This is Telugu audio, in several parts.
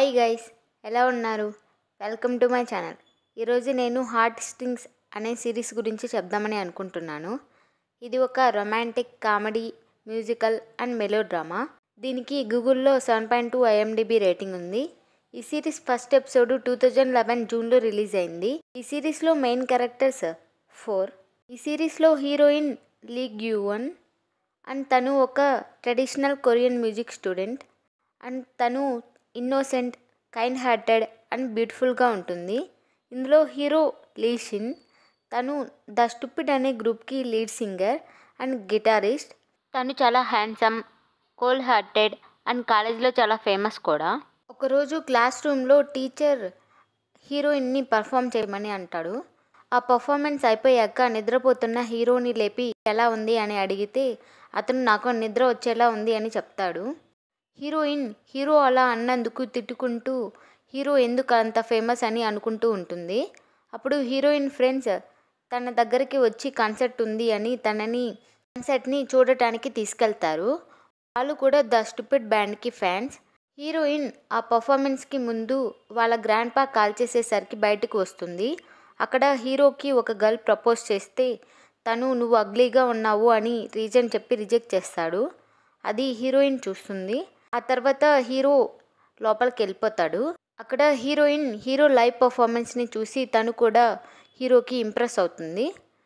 హాయ్ గైస్ ఎలా ఉన్నారు వెల్కమ్ టు మై ఛానల్ ఈరోజు నేను హార్ట్ స్ట్రింగ్స్ అనే సిరీస్ గురించి చెప్దామని అనుకుంటున్నాను ఇది ఒక romantic comedy musical and melodrama దీనికి గూగుల్లో seven point two IMDb rating ఉంది ఈ series first episode two thousand eleven జూన్లో రిలీజ్ అయింది ఈ సిరీస్లో మెయిన్ క్యారెక్టర్స్ ఫోర్ ఈ సిరీస్లో హీరోయిన్ లీ గ్యూవన్ అండ్ తను ఒక traditional Korean music student and తను ఇన్నోసెంట్ కైండ్ హార్టెడ్ అండ్ బ్యూటిఫుల్గా ఉంటుంది ఇందులో హీరో లీషిన్ తను ద స్టూపిడ్ అనే గ్రూప్కి లీడ్ సింగర్ అండ్ గిటారిస్ట్ తను చాలా హ్యాండ్సమ్ కోల్డ్ హార్టెడ్ అండ్ కాలేజ్లో చాలా ఫేమస్ కూడా ఒకరోజు క్లాస్ రూమ్లో టీచర్ హీరోయిన్ని పర్ఫామ్ చేయమని అంటాడు ఆ పర్ఫార్మెన్స్ అయిపోయాక నిద్రపోతున్న హీరోని లేపి ఎలా ఉంది అని అడిగితే అతను నాకు నిద్ర వచ్చేలా ఉంది అని చెప్తాడు హీరోయిన్ హీరో అలా అన్నందుకు తిట్టుకుంటూ హీరో ఎందుకు అంత ఫేమస్ అని అనుకుంటూ ఉంటుంది అప్పుడు హీరోయిన్ ఫ్రెండ్స్ తన దగ్గరికి వచ్చి కాన్సర్ట్ ఉంది అని తనని కాన్సర్ట్ని చూడటానికి తీసుకెళ్తారు వాళ్ళు కూడా ద స్టూపిడ్ బ్యాండ్కి ఫ్యాన్స్ హీరోయిన్ ఆ పర్ఫార్మెన్స్కి ముందు వాళ్ళ గ్రాండ్ పా కాల్ చేసేసరికి బయటకు వస్తుంది అక్కడ హీరోకి ఒక గర్ల్ ప్రపోజ్ చేస్తే తను నువ్వు అగ్లీగా ఉన్నావు అని రీజన్ చెప్పి రిజెక్ట్ చేస్తాడు అది హీరోయిన్ చూస్తుంది ఆ తర్వాత హీరో లోపలికి వెళ్ళిపోతాడు అక్కడ హీరోయిన్ హీరో లైవ్ పర్ఫార్మెన్స్ని చూసి తను కూడా హీరోకి ఇంప్రెస్ అవుతుంది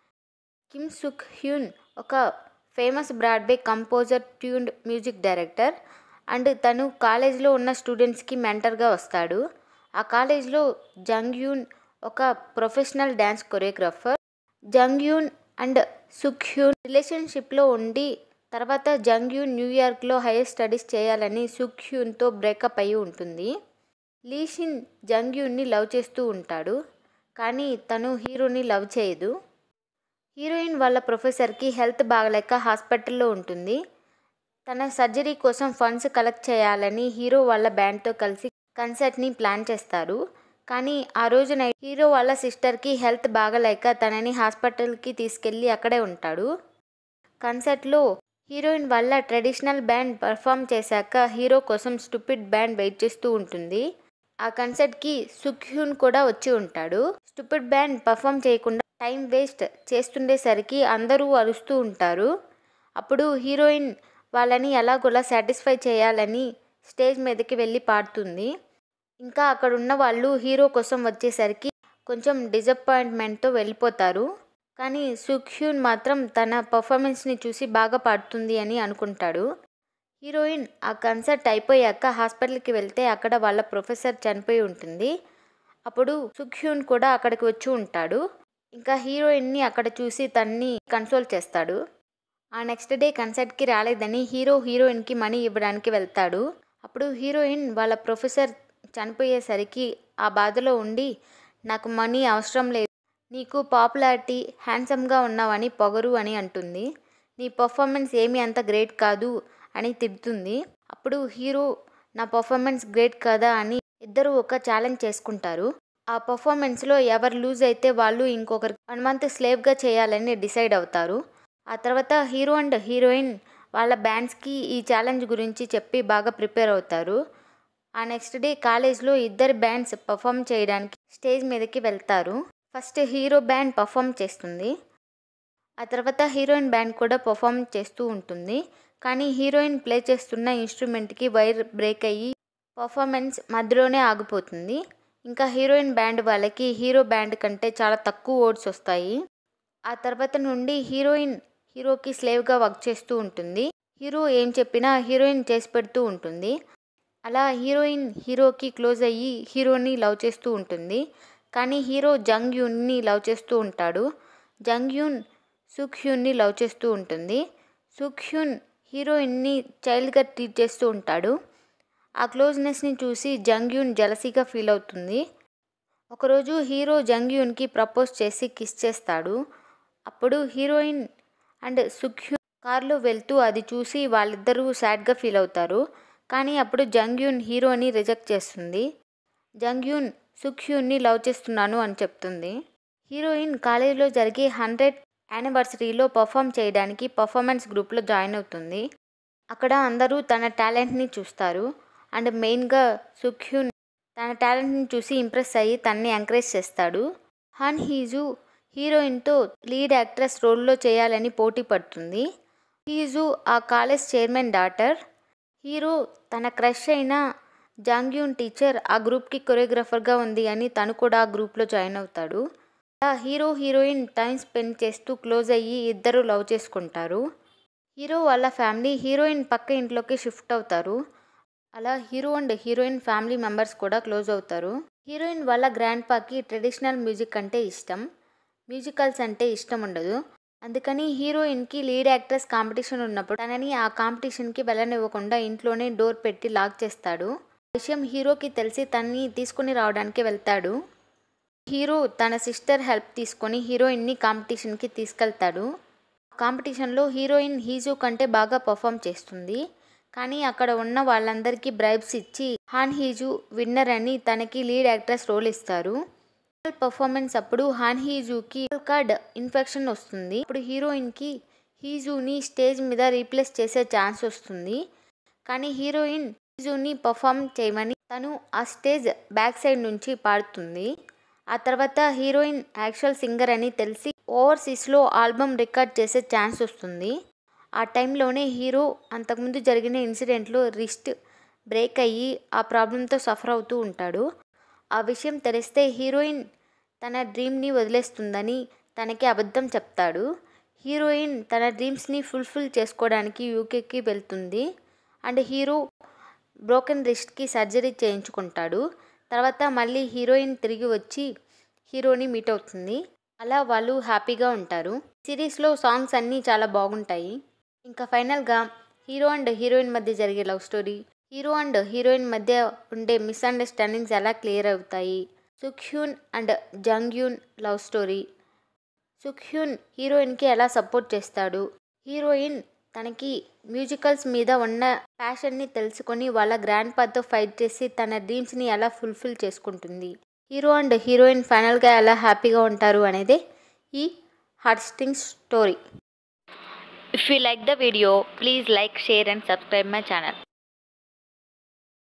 కిమ్ సుక్ హ్యూన్ ఒక famous Broadway composer tuned music director and తను కాలేజ్లో ఉన్న స్టూడెంట్స్కి మెంటర్గా వస్తాడు ఆ కాలేజ్లో జంగ్ యూన్ ఒక ప్రొఫెషనల్ డ్యాన్స్ కొరియోగ్రాఫర్ జంగ్ యూన్ అండ్ సుక్ హ్యూన్ రిలేషన్షిప్లో ఉండి తర్వాత జంగ్ యూన్ న్యూయార్క్లో హైయర్ స్టడీస్ చేయాలని సుక్ హ్యూన్తో బ్రేకప్ అయి ఉంటుంది లీషిన్ జంగ్ యూన్ని లవ్ చేస్తూ ఉంటాడు కానీ తను హీరోని లవ్ చేయదు హీరోయిన్ వాళ్ళ ప్రొఫెసర్కి హెల్త్ బాగలేక హాస్పిటల్లో ఉంటుంది తన సర్జరీ కోసం ఫండ్స్ కలెక్ట్ చేయాలని హీరో వాళ్ళ బ్యాండ్తో కలిసి కన్సర్ట్ని ప్లాన్ చేస్తారు కానీ ఆ రోజు నైట్ హీరో వాళ్ళ సిస్టర్కి హెల్త్ బాగలేక తనని హాస్పిటల్కి తీసుకెళ్ళి అక్కడే ఉంటాడు కన్సర్ట్లో హీరోయిన్ వల్ల ట్రెడిషనల్ బ్యాండ్ పర్ఫామ్ చేశాక హీరో కోసం స్టూపిడ్ బ్యాండ్ వెయిట్ చేస్తూ ఉంటుంది ఆ కన్సర్ట్కి సుఖ్యూన్ కూడా వచ్చి ఉంటాడు స్టూపిడ్ బ్యాండ్ పర్ఫామ్ చేయకుండా టైం వేస్ట్ చేస్తుండేసరికి అందరూ అరుస్తూ ఉంటారు అప్పుడు హీరోయిన్ వాళ్ళని ఎలాగోలా సాటిస్ఫై చేయాలని స్టేజ్ మీదకి వెళ్ళి పాడుతుంది ఇంకా అక్కడ ఉన్న వాళ్ళు హీరో కోసం వచ్చేసరికి కొంచెం డిసప్పాయింట్మెంట్తో వెళ్ళిపోతారు కానీ సుఖ్యూన్ మాత్రం తన పర్ఫార్మెన్స్ని చూసి బాగా పాడుతుంది అని అనుకుంటాడు హీరోయిన్ ఆ కన్సర్ట్ అయిపోయాక హాస్పిటల్కి వెళ్తే అక్కడ వాళ్ళ ప్రొఫెసర్ చనిపోయి ఉంటుంది అప్పుడు సుఖ్యూన్ కూడా అక్కడికి వచ్చి ఉంటాడు ఇంకా హీరోయిన్ని అక్కడ చూసి తన్ని కన్సోల్ చేస్తాడు ఆ నెక్స్ట్ డే కన్సర్ట్కి రాలేదని హీరో హీరోయిన్కి మనీ ఇవ్వడానికి వెళ్తాడు అప్పుడు హీరోయిన్ వాళ్ళ ప్రొఫెసర్ చనిపోయేసరికి ఆ బాధలో ఉండి నాకు మనీ అవసరం లేదు నీకు పాపులారిటీ హ్యాండ్సమ్గా ఉన్నావని పొగరు అని అంటుంది నీ పర్ఫార్మెన్స్ ఏమీ అంత గ్రేట్ కాదు అని తిడుతుంది అప్పుడు హీరో నా పర్ఫార్మెన్స్ గ్రేట్ కదా అని ఇద్దరు ఒక ఛాలెంజ్ చేసుకుంటారు ఆ పర్ఫార్మెన్స్లో ఎవరు లూజ్ అయితే వాళ్ళు ఇంకొకరు వన్ మంత్ స్లేవ్గా చేయాలని డిసైడ్ అవుతారు ఆ తర్వాత హీరో అండ్ హీరోయిన్ వాళ్ళ బ్యాండ్స్కి ఈ ఛాలెంజ్ గురించి చెప్పి బాగా ప్రిపేర్ అవుతారు ఆ నెక్స్ట్ డే కాలేజ్లో ఇద్దరు బ్యాండ్స్ పర్ఫామ్ చేయడానికి స్టేజ్ మీదకి వెళ్తారు ఫస్ట్ హీరో బ్యాండ్ పర్ఫామ్ చేస్తుంది ఆ తర్వాత హీరోయిన్ బ్యాండ్ కూడా పర్ఫామ్ చేస్తూ ఉంటుంది కానీ హీరోయిన్ ప్లే చేస్తున్న ఇన్స్ట్రుమెంట్కి వైర్ బ్రేక్ అయ్యి పర్ఫార్మెన్స్ మధ్యలోనే ఆగిపోతుంది ఇంకా హీరోయిన్ బ్యాండ్ వాళ్ళకి హీరో బ్యాండ్ కంటే చాలా తక్కువ ఓట్స్ వస్తాయి ఆ తర్వాత నుండి హీరోయిన్ హీరోకి స్లేవ్గా వర్క్ చేస్తూ ఉంటుంది హీరో ఏం చెప్పినా హీరోయిన్ చేసి పెడుతూ ఉంటుంది అలా హీరోయిన్ హీరోకి క్లోజ్ అయ్యి హీరోని లవ్ చేస్తూ ఉంటుంది కానీ హీరో జంగ్ యూన్ని లవ్ చేస్తూ ఉంటాడు జంగ్ యూన్ సుఖ్యూన్ని లవ్ చేస్తూ ఉంటుంది సుఖ్యూన్ హీరోయిన్ని చైల్డ్గా ట్రీట్ చేస్తూ ఉంటాడు ఆ క్లోజ్నెస్ని చూసి జంగ్ యూన్ జలసీగా ఫీల్ అవుతుంది ఒకరోజు హీరో జంగ్ యూన్కి ప్రపోజ్ చేసి కిస్ చేస్తాడు అప్పుడు హీరోయిన్ అండ్ సుఖ్యూన్ కార్లో వెళ్తూ అది చూసి వాళ్ళిద్దరూ సాడ్గా ఫీల్ అవుతారు కానీ అప్పుడు జంగ్యూన్ హీరోని రిజెక్ట్ చేస్తుంది జంగ్యూన్ సుఖ్యూన్ని లవ్ చేస్తున్నాను అని చెప్తుంది హీరోయిన్ కాలేజీలో జరిగే హండ్రెడ్ యానివర్సరీలో పర్ఫామ్ చేయడానికి పర్ఫార్మెన్స్ గ్రూప్లో జాయిన్ అవుతుంది అక్కడ అందరూ తన టాలెంట్ని చూస్తారు అండ్ మెయిన్గా సుఖ్యూన్ తన టాలెంట్ని చూసి ఇంప్రెస్ అయ్యి తనని ఎంకరేజ్ చేస్తాడు హాన్ హీజు హీరోయిన్తో లీడ్ యాక్ట్రెస్ రోల్లో చేయాలని పోటీ పడుతుంది హీజు ఆ కాలేజ్ చైర్మన్ డాటర్ హీరో తన క్రష్ అయిన జాంగ్యూన్ టీచర్ ఆ గ్రూప్కి కొరియోగ్రాఫర్గా ఉంది అని తను కూడా ఆ గ్రూప్లో జాయిన్ అవుతాడు అలా హీరో హీరోయిన్ టైం స్పెండ్ చేస్తూ క్లోజ్ అయ్యి ఇద్దరు లవ్ చేసుకుంటారు హీరో వాళ్ళ ఫ్యామిలీ హీరోయిన్ పక్క ఇంట్లోకి షిఫ్ట్ అవుతారు అలా hero and heroine family members కూడా క్లోజ్ అవుతారు హీరోయిన్ వాళ్ళ గ్రాండ్ పాకి ట్రెడిషనల్ మ్యూజిక్ అంటే ఇష్టం మ్యూజికల్స్ అంటే ఇష్టం ఉండదు అందుకని హీరోయిన్కి లీడ్ యాక్ట్రెస్ కాంపిటీషన్ ఉన్నప్పుడు తనని ఆ కాంపిటీషన్కి వెళ్ళనివ్వకుండా ఇంట్లోనే డోర్ పెట్టి లాక్ చేస్తాడు ఆ విషయం హీరోకి తెలిసి తనని తీసుకుని రావడానికి వెళ్తాడు హీరో తన సిస్టర్ హెల్ప్ తీసుకొని హీరోయిన్ని కాంపిటీషన్కి తీసుకెళ్తాడు కాంపిటీషన్లో హీరోయిన్ హీజు కంటే బాగా పర్ఫామ్ చేస్తుంది కానీ అక్కడ ఉన్న వాళ్ళందరికీ బ్రైబ్స్ ఇచ్చి హాన్ హీజు విన్నర్ అని తనకి లీడ్ యాక్ట్రెస్ రోల్ ఇస్తారు పర్ఫార్మెన్స్ అప్పుడు హాన్ హీజుకి కార్డ్ ఇన్ఫెక్షన్ వస్తుంది ఇప్పుడు హీరోయిన్కి హీజుని స్టేజ్ మీద రీప్లేస్ చేసే ఛాన్స్ వస్తుంది కానీ హీరోయిన్ హీజుని పర్ఫామ్ చేయమని తను ఆ స్టేజ్ బ్యాక్ సైడ్ నుంచి పాడుతుంది ఆ తర్వాత హీరోయిన్ యాక్చువల్ సింగర్ అని తెలిసి ఓవర్సీస్లో ఆల్బమ్ రికార్డ్ చేసే ఛాన్స్ వస్తుంది ఆ టైంలోనే హీరో అంతకుముందు జరిగిన ఇన్సిడెంట్లో రిస్ట్ బ్రేక్ అయ్యి ఆ ప్రాబ్లంతో సఫర్ అవుతూ ఉంటాడు ఆ విషయం తెలిస్తే హీరోయిన్ తన డ్రీమ్ని వదిలేస్తుందని తనకి అబద్ధం చెప్తాడు హీరోయిన్ తన డ్రీమ్స్ని ఫుల్ఫిల్ చేసుకోవడానికి యూకేకి వెళ్తుంది అండ్ హీరో బ్రోకెన్ రిస్ట్కి సర్జరీ చేయించుకుంటాడు తర్వాత మళ్ళీ హీరోయిన్ తిరిగి వచ్చి హీరోని మీట్ అవుతుంది అలా వాళ్ళు హ్యాపీగా ఉంటారు సిరీస్లో సాంగ్స్ అన్నీ చాలా బాగుంటాయి ఇంకా ఫైనల్గా హీరో అండ్ హీరోయిన్ మధ్య జరిగే love story hero and heroine మధ్య ఉండే మిస్అండర్స్టాండింగ్స్ ఎలా క్లియర్ అవుతాయి Sukhyun and Jungyoon love story Sukhyun హీరోయిన్కి ఎలా సపోర్ట్ చేస్తాడు హీరోయిన్ తనకి మ్యూజికల్స్ మీద ఉన్న ప్యాషన్ని తెలుసుకొని వాళ్ళ గ్రాండ్ పాతో ఫైట్ చేసి తన డ్రీమ్స్ని ఎలా ఫుల్ఫిల్ చేసుకుంటుంది హీరో అండ్ హీరోయిన్ ఫైనల్గా ఎలా హ్యాపీగా ఉంటారు అనేది ఈ heart sting story If you like the video, please like, share and subscribe my channel.